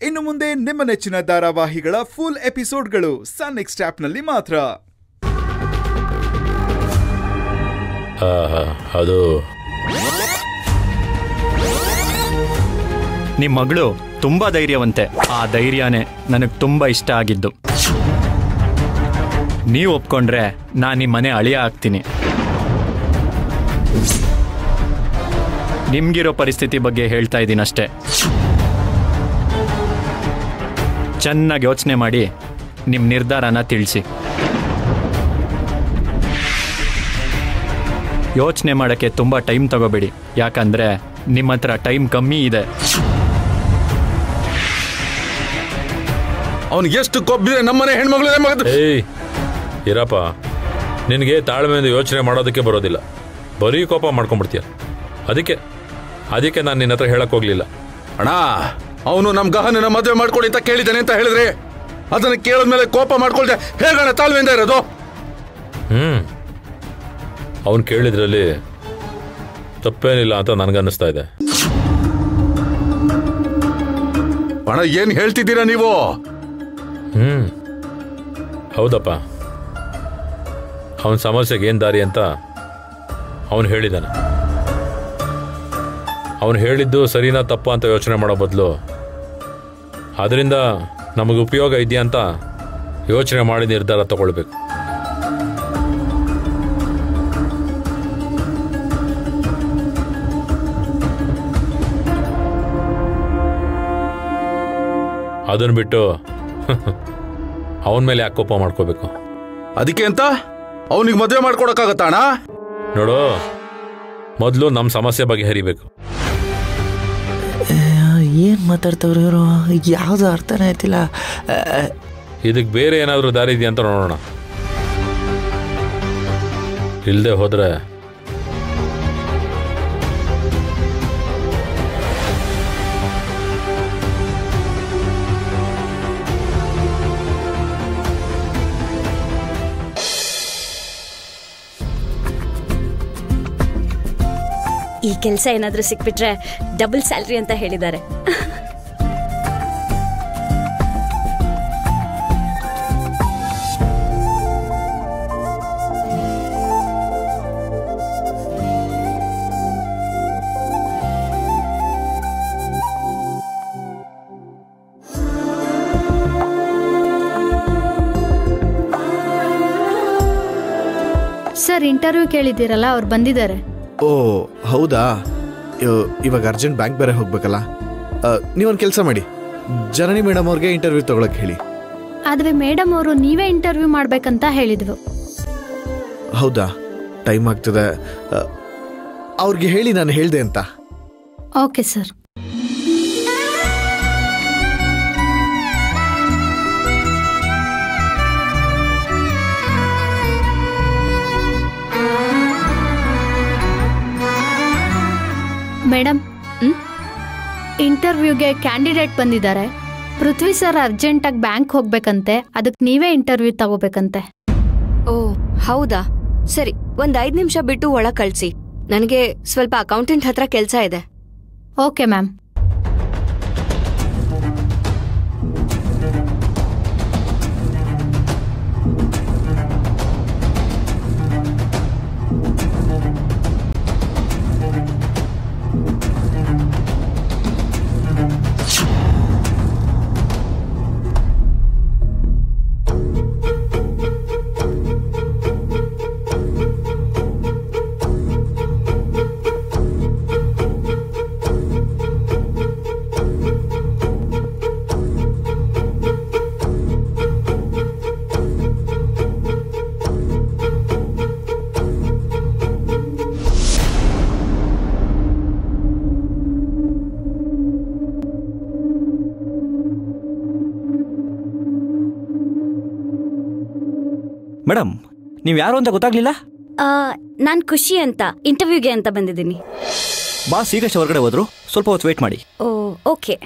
ಇನ್ನು ಮುಂದೆ ನಿಮ್ಮ ನೆಚ್ಚಿನ ಧಾರಾವಾಹಿಗಳ ಫುಲ್ ಎಪಿಸೋಡ್ಗಳು ಸನ್ ನೆಕ್ಸ್ಟ್ ಆಪ್ನಲ್ಲಿ ಮಾತ್ರ ಆಹಾ, ಅದು ನಿಮ್ಮ ಮಗಳು ತುಂಬಾ ಧೈರ್ಯವಂತೆ ಆ ಧೈರ್ಯನೇ ನನಗೆ ತುಂಬಾ ಇಷ್ಟ ಆಗಿದ್ದು ನೀವು ಒಪ್ಕೊಂಡ್ರೆ ನಾನು ನಿಮ್ಮ ಮನೆ ಅಳಿಯ ಆಗ್ತೀನಿ ನಿಮ್ಗಿರೋ ಪರಿಸ್ಥಿತಿ ಬಗ್ಗೆ ಹೇಳ್ತಾ ಇದ್ದೀನಿ ಅಷ್ಟೇ ಚೆನ್ನಾಗಿ ಯೋಚನೆ ಮಾಡಿ ನಿಮ್ಮ ನಿರ್ಧಾರನ ತಿಳಿಸಿ ಯೋಚನೆ ಮಾಡೋಕ್ಕೆ ತುಂಬ ಟೈಮ್ ತಗೋಬೇಡಿ ಯಾಕಂದರೆ ನಿಮ್ಮ ಹತ್ರ ಟೈಮ್ ಕಮ್ಮಿ ಇದೆ ಅವ್ನಿಗೆ ಎಷ್ಟು ಕೊಬ್ಬಿದೆ ನಮ್ಮನೆ ಹೆಣ್ಮಗಳು ಮಗದು ಏಯ್ ಇರಪ್ಪ ನಿನಗೆ ತಾಳ್ಮೆಯಿಂದ ಯೋಚನೆ ಮಾಡೋದಕ್ಕೆ ಬರೋದಿಲ್ಲ ಬರೀ ಕೋಪ ಮಾಡ್ಕೊಂಡ್ಬಿಡ್ತೀಯ ಅದಕ್ಕೆ ಅದಕ್ಕೆ ನಾನು ನಿನ್ನ ಹತ್ರ ಹೇಳಕ್ ಹೋಗ್ಲಿಲ್ಲ ಅಣ್ಣ ಅವನು ನಮ್ ಗಹನನ ಮದುವೆ ಮಾಡ್ಕೊಡಿ ಅಂತ ಕೇಳಿದ್ದಾನೆ ಅಂತ ಹೇಳಿದ್ರೆ ಅದನ್ನ ಕೇಳಿದ್ಮೇಲೆ ಕೋಪ ಮಾಡ್ಕೊಳ್ದೆ ಹೇಗಣ್ಣ ತಾಳ್ಮೆಯಿಂದ ಇರೋದು ಹ್ಮ್ ಅವನು ಕೇಳಿದ್ರಲ್ಲಿ ತಪ್ಪೇನಿಲ್ಲ ಅಂತ ನನಗನ್ನಿಸ್ತಾ ಇದೆ ಅಣ್ಣ ಏನ್ ಹೇಳ್ತಿದ್ದೀರಾ ನೀವು ಹ್ಮ್ ಹೌದಪ್ಪ ಅವನ ಸಮಸ್ಯೆಗೆ ಏನು ದಾರಿ ಅಂತ ಅವನು ಹೇಳಿದ್ದಾನೆ ಅವನು ಹೇಳಿದ್ದು ಸರಿನಾ ತಪ್ಪ ಅಂತ ಯೋಚನೆ ಮಾಡೋ ಬದಲು ಅದರಿಂದ ನಮಗೆ ಉಪಯೋಗ ಇದೆಯಾ ಅಂತ ಯೋಚನೆ ಮಾಡಿ ನಿರ್ಧಾರ ತಗೊಳ್ಬೇಕು ಅದನ್ನು ಬಿಟ್ಟು ಅವನ ಮೇಲೆ ಯಾಕೆ ಕೋಪ ಮಾಡ್ಕೋಬೇಕು ಅದಕ್ಕೆ ಅಂತ ಅವನಿಗೆ ಮದುವೆ ಮಾಡ್ಕೊಡಕ್ಕಾಗತ್ತಾ ಅಣ್ಣ ನೋಡು ಮೊದಲು ನಮ್ಮ ಸಮಸ್ಯೆ ಬಗೆಹರಿಬೇಕು ಏನು ಮಾತಾಡ್ತವ್ರು ಇವರು ಯಾವುದು ಅರ್ಥನೇ ಆಯ್ತಿಲ್ಲ ಆ, ಇದಕ್ಕೆ ಬೇರೆ ಏನಾದರೂ ದಾರಿ ಇದೆಯಾ ಅಂತ ನೋಡೋಣ ಇಲ್ಲದೆ ಹೋದ್ರೆ ಈ ಕೆಲಸ ಏನಾದ್ರೂ ಸಿಕ್ಬಿಟ್ರೆ ಡಬಲ್ ಸ್ಯಾಲ್ರಿ ಅಂತ ಹೇಳಿದ್ದಾರೆ ಸರ್ ಇಂಟರ್ವ್ಯೂ ಕೇಳಿದ್ದೀರಲ್ಲ ಅವ್ರು ಬಂದಿದ್ದಾರೆ ಓ ಹೌದಾ ಇವ್- ಇವಾಗ ಅರ್ಜೆಂಟ್ ಬ್ಯಾಂಕ್ ಬೇರೆ ಹೋಗ್ಬೇಕಲ್ಲ ನೀವೊಂದು ಕೆಲಸ ಮಾಡಿ ಜನನಿ ಮೇಡಮ್ ಅವ್ರಿಗೆ ಇಂಟರ್ವ್ಯೂ ತಗೊಳಕ್ ಹೇಳಿ ಆದ್ರೆ ಮೇಡಮ್ ಅವರು ನೀವೇ ಇಂಟರ್ವ್ಯೂ ಮಾಡ್ಬೇಕಂತ ಹೇಳಿದ್ವು ಹೌದಾ ಟೈಮ್ ಆಗ್ತದೆ ಆ, ಅವ್ರಿಗೆ ಹೇಳಿ ನಾನು ಹೇಳ್ದೆ ಅಂತ ಓಕೆ ಸರ್ ಮೇಡಮ್ ಇಂಟರ್ವ್ಯೂಗೆ ಕ್ಯಾಂಡಿಡೇಟ್ ಬಂದಿದ್ದಾರೆ ಪೃಥ್ವಿ ಸರ್ ಅರ್ಜೆಂಟಾಗಿ ಬ್ಯಾಂಕ್ ಹೋಗ್ಬೇಕಂತೆ ಅದಕ್ಕೆ ನೀವೇ ಇಂಟರ್ವ್ಯೂ ತಗೋಬೇಕಂತೆ ಓ ಹೌದಾ ಸರಿ ಒಂದ್ ಐದ್ ನಿಮಿಷ ಬಿಟ್ಟು ಒಳಗ್ ಕಳ್ಸಿ ನನಗೆ ಸ್ವಲ್ಪ ಅಕೌಂಟೆಂಟ್ ಹತ್ರ ಕೆಲ್ಸ ಇದೆ ಓಕೆ ಮ್ಯಾಮ್ ಮೇಡಮ್ ನೀವು ಯಾರು ಅಂತ ಗೊತ್ತಾಗ್ಲಿಲ್ಲ ನಾನು ಖುಷಿ ಅಂತ ಇಂಟರ್ವ್ಯೂಗೆ ಅಂತ ಬಂದಿದ್ದೀನಿ ಬಾಸ್ ಈಗಷ್ಟೇ ಹೊರಗಡೆ ಹೋದ್ರು ಸ್ವಲ್ಪ ಹೊತ್ತು ವೇಟ್ ಮಾಡಿ ಓ ಓಕೆ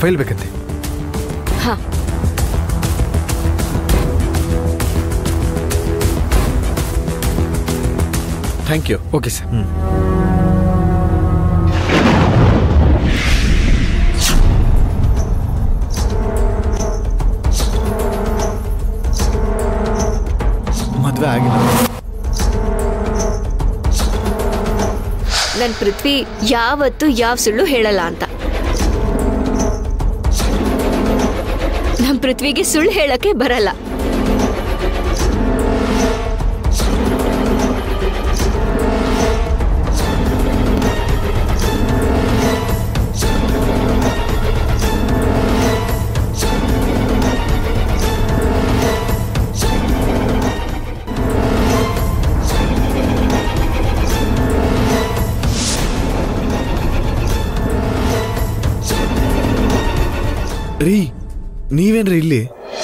ಫೈಲ್ ಬೇಕಂತೆ ಹಾ ಥ್ಯಾಂಕ್ ಯು ಓಕೆ ಸರ್ ಮದುವೆ ಆಗಿಲ್ಲ ನನ್ ಪೃಥ್ವಿ ಯಾವತ್ತು ಯಾವ ಸುಳ್ಳು ಹೇಳಲ್ಲ ಅಂತ ನಮ್ ಪೃಥ್ವಿಗೆ ಸುಳ್ಳು ಹೇಳಕ್ಕೆ ಬರಲ್ಲ ರೀ ನೀವೇನ್ರಿ ಇಲ್ಲಿ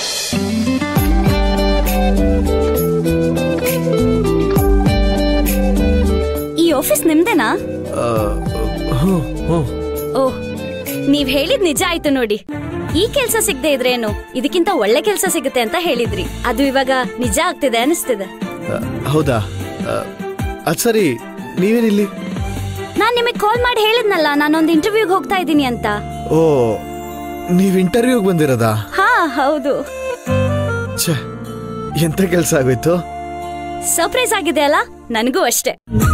ಈ ಆಫೀಸ್ ನಿಮ್ದೇನಾ ಆ, ಹ್ಞೂ ಹ್ಞೂ ಓಹ್ ನೀವ್ ಹೇಳಿದ್ ನಿಜ ಆಯ್ತು ನೋಡಿ ಈ ಕೆಲ್ಸ ಸಿಗದೆ ಇದ್ರೇನು ಇದಕ್ಕಿಂತ ಒಳ್ಳೆ ಕೆಲ್ಸ ಸಿಗುತ್ತೆ ಅಂತ ಹೇಳಿದ್ರಿ ಅದು ಇವಾಗ ನಿಜ ಆಗ್ತಿದೆ ಅನಿಸ್ತಿದೆ ಆ, ಹೌದಾ ಆ, ಅದ್ ಸರಿ ನೀವೇನಿಲ್ಲಿ ನಾನ್ ನಿಮಗ್ ಕಾಲ್ ಮಾಡಿ ಹೇಳಿದ್ನಲ್ಲ ನಾನೊಂದು ಇಂಟರ್ವ್ಯೂಗೆ ಹೋಗ್ತಾ ಇದ್ದೀನಿ ಅಂತ ಓ ನೀವ್ ಇಂಟರ್ವ್ಯೂಗೆ ಬಂದಿರೋದಾ ಹಾ ಹೌದು ಛೇ ಎಂತ ಕೆಲಸ ಆಗೋಯ್ತು ಸರ್ಪ್ರೈಸ್ ಆಗಿದೆ ಅಲ್ಲ ನನಗೂ ಅಷ್ಟೇ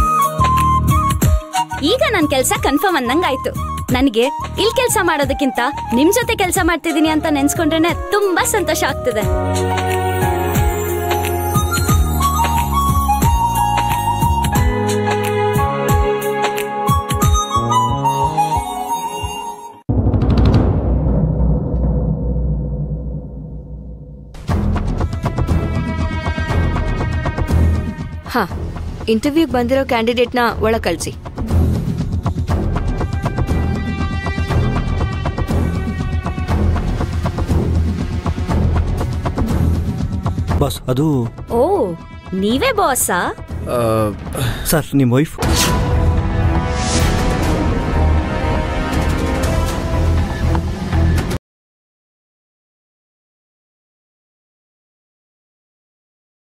ಈಗ ನನ್ ಕೆಲ್ಸ ಕನ್ಫರ್ಮ್ ಅಂದಂಗಾಯ್ತು ನನಗೆ ಇಲ್ ಕೆಲ್ಸ ಮಾಡೋದಕ್ಕಿಂತ ನಿಮ್ ಜೊತೆ ಕೆಲ್ಸ ಮಾಡ್ತಿದೀನಿ ಅಂತ ನೆನ್ಸ್ಕೊಂಡ್ರೇನೆ ತುಂಬಾ ಸಂತೋಷ ಆಗ್ತಿದೆ ಹಾ ಇಂಟರ್ವ್ಯೂಗೆ ಬಂದಿರೋ ಕ್ಯಾಂಡಿಡೇಟ್ನ ಒಳ ಕಳ್ಸಿ ಬಾಸ್ ಅದು ಓ ನೀವೇ ಬಾಸಾ ಆ, ಸರ್ ನಿಮ್ಮ ವೈಫ್